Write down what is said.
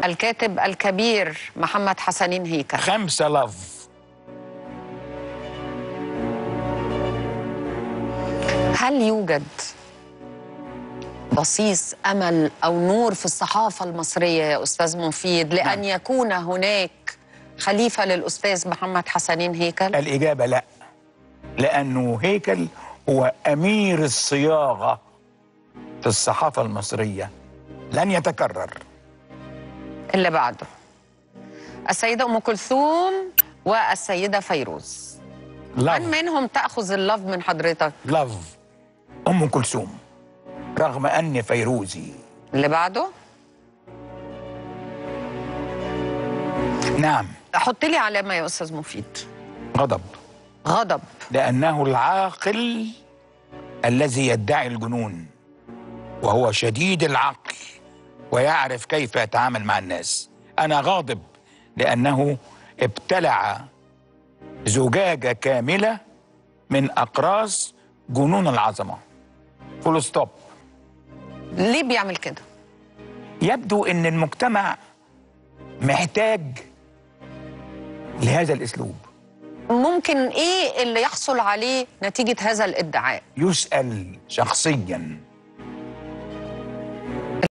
الكاتب الكبير محمد حسنين هيكل خمسة لف هل يوجد بصيص امل او نور في الصحافه المصريه يا استاذ مفيد لان نعم. يكون هناك خليفه للاستاذ محمد حسنين هيكل الإجابة لا لأنه هيكل هو أمير الصياغة في الصحافة المصرية لن يتكرر اللي بعده السيده ام كلثوم والسيده فيروز من لف منهم تاخذ اللف من حضرتك لف أم كلثوم رغم أني فيروزي اللي بعده نعم حط لي علامه يا استاذ مفيد غضب غضب لأنه العاقل الذي يدعي الجنون وهو شديد العقل ويعرف كيف يتعامل مع الناس أنا غاضب لأنه ابتلع زجاجة كاملة من أقراص جنون العظمة فول ستوب ليه بيعمل كده يبدو أن المجتمع محتاج لهذا الأسلوب ممكن ايه اللي يحصل عليه نتيجه هذا الادعاء يسأل شخصيا